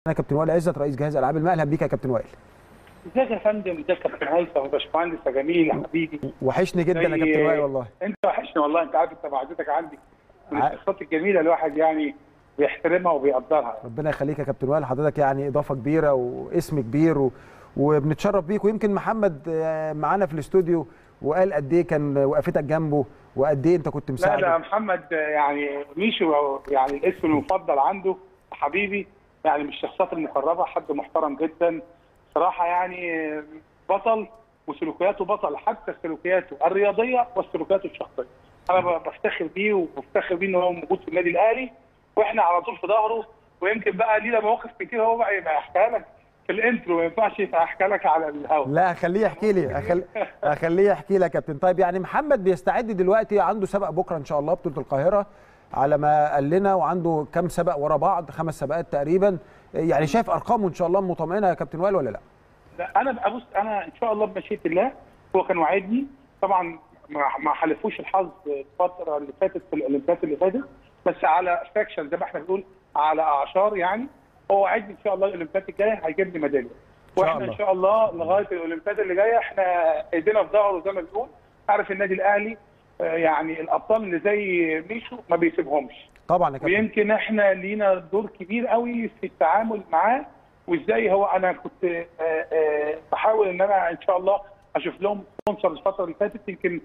انا كابتن وائل عزت رئيس جهاز العاب الماء اهلا بيك يا كابتن وائل ازيك يا فندم ازيك يا كابتن هيثم وباشمهندس يا جميل يا حبيبي وحشني جدا يا زي- كابتن وائل والله انت وحشني والله انت عارف انت معزتك عندي من ع- الشخصيات الجميله الواحد يعني بيحترمها وبيقدرها ربنا يخليك يا كابتن وائل حضرتك يعني اضافه كبيره واسم كبير و... وبنتشرف بيك ويمكن محمد آه، معانا في الاستوديو وقال قد ايه كان وقفتك جنبه وقد ايه انت كنت لا مساعده لا محمد يعني ميشو يعني الاسم المفضل عنده حبيبي يعني من الشخصيات المقربه حد محترم جدا صراحه يعني بطل وسلوكياته بطل حتى سلوكياته الرياضيه والسلوكيات الشخصيه انا ب- بفتخر بيه وبفتخر بيه ان هو موجود في النادي الاهلي واحنا على طول في ظهره ويمكن بقى لينا مواقف كتير هو بقى يبقى يحكيها لك في الانترو ما ينفعش يبقى احكيها لك على الهواء لا خليه يحكي لي أخل... اخليه يحكي لك يا كابتن طيب يعني محمد بيستعد دلوقتي عنده سبق بكره ان شاء الله بطوله القاهره على ما قال لنا وعنده كام سبق ورا بعض خمس سباقات تقريبا يعني شايف ارقامه ان شاء الله مطمئنه يا كابتن وائل ولا لا لا انا بقى بص انا ان شاء الله بمشيئه الله هو كان وعدني طبعا ما ما حالفوش الحظ الفتره اللي فاتت في الاولمبياد اللي فاتت بس على سكشن زي ما احنا بنقول على اعشار يعني هو وعدني ان شاء الله الاولمبياد الجايه هيجيب لي ميداليه شاء واحنا الله. ان شاء الله لغايه الاولمبياد اللي جايه احنا ايدينا في ظهره زي ما بنقول عارف النادي الاهلي آه، يعني الابطال اللي زي ميشو ما بيسيبهمش طبعا يا كابتن ويمكن احنا لينا دور كبير قوي في التعامل معاه وازاي هو انا كنت آه، آه، بحاول ان انا ان شاء الله اشوف لهم سبونسر الفتره اللي فاتت يمكن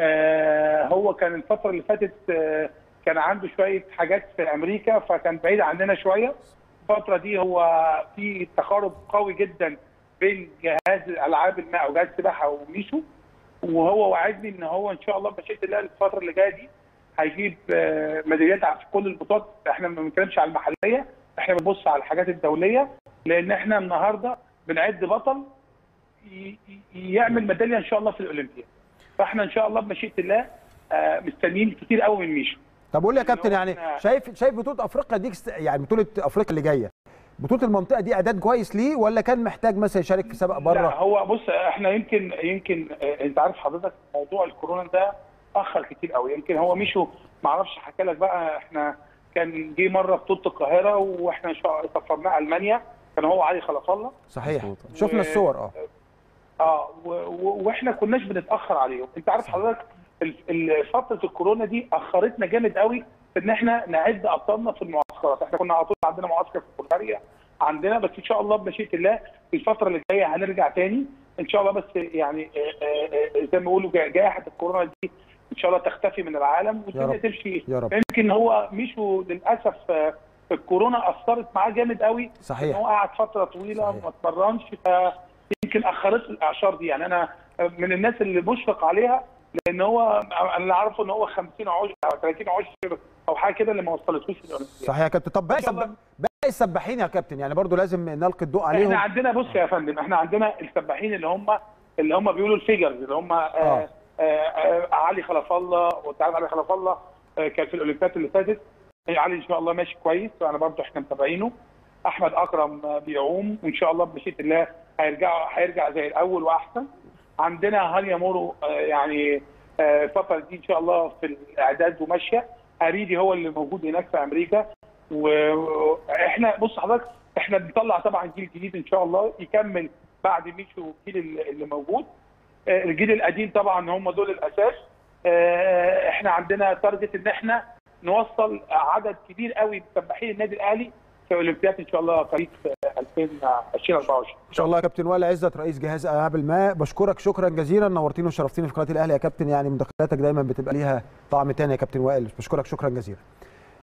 آه، هو كان الفتره اللي فاتت آه، كان عنده شويه حاجات في امريكا فكان بعيد عننا شويه الفتره دي هو في تقارب قوي جدا بين جهاز العاب الماء وجهاز السباحه وميشو وهو وعدني ان هو ان شاء الله بمشيئه الله الفتره اللي جايه دي هيجيب آه، ميداليات في كل البطولات احنا ما بنتكلمش على المحليه احنا بنبص على الحاجات الدوليه لان احنا النهارده بنعد بطل ي- ي- يعمل ميداليه ان شاء الله في الاولمبياد فاحنا ان شاء الله بمشيئه الله آه، مستنيين كتير قوي من ميشو طب قول لي يا كابتن هو يعني إحنا- شايف شايف بطوله افريقيا دي است- يعني بطوله افريقيا اللي جايه بطوله المنطقه دي اعداد كويس ليه ولا كان محتاج مثلا يشارك في سباق لا بره هو بص احنا يمكن يمكن آه، انت عارف حضرتك موضوع الكورونا ده اخر كتير قوي يمكن هو مشوا ما اعرفش حكى لك بقى احنا كان جه مره بطوله القاهره واحنا إن شاء- سافرناه المانيا كان هو علي خلف الله صحيح مظبوط. شفنا و- الصور اه اه و- و- واحنا كناش بنتاخر عليهم انت عارف حضرتك ال- ال- فتره الكورونا دي اخرتنا جامد قوي في ان احنا نعد ابطالنا في المعسكرات احنا كنا على طول عندنا معسكر في بلغاريا عندنا بس ان شاء الله بمشيئه الله في الفتره اللي جايه هنرجع تاني ان شاء الله بس يعني آه، آه، آه، زي ما بيقولوا جا- جائحه الكورونا دي ان شاء الله تختفي من العالم والدنيا رب. تمشي يا رب يمكن هو مشوا للاسف آه، الكورونا اثرت معاه جامد قوي ان صحيح هو قعد فتره طويله صحيح. ما اتمرنش فيمكن اخرت الاعشار دي يعني انا من الناس اللي مشفق عليها لان هو انا اللي عارفه ان هو 50 عشر او 30 عشر او حاجه كده اللي ما وصلتوش في الاولمبياد صحيح يا كابتن طب باقي إن شاء الله. سب... باقي السباحين يا كابتن يعني برضو لازم نلقي الضوء احنا عليهم عندنا بص يا فندم احنا عندنا السباحين اللي هم اللي هم بيقولوا الفيجرز اللي هم آه آه. آه آه علي خلف الله وانت عارف علي خلف الله آه كان في الاولمبياد اللي فاتت علي ان شاء الله ماشي كويس وانا برضه احنا متابعينه احمد اكرم آه، بيعوم وان شاء الله بمشيئه الله هيرجع هيرجع زي الاول واحسن عندنا هانيا مورو آه، يعني آه، الفتره دي ان شاء الله في الاعداد وماشيه هريدي هو اللي موجود هناك في امريكا واحنا بص حضرتك احنا بنطلع طبعا جيل جديد ان شاء الله يكمل بعد ميشو الجيل اللي اللي موجود آه، الجيل القديم طبعا هم دول الاساس آه، احنا عندنا تارجت ان احنا نوصل عدد كبير قوي من سباحين النادي الاهلي في اولمبياد ان شاء الله قريب في 2024 ان شاء الله يا كابتن وائل عزت رئيس جهاز العاب الماء بشكرك شكرا جزيلا نورتيني وشرفتيني في قناه الاهلي يا كابتن يعني مداخلاتك دايما بتبقى ليها طعم تاني يا كابتن وائل بشكرك شكرا جزيلا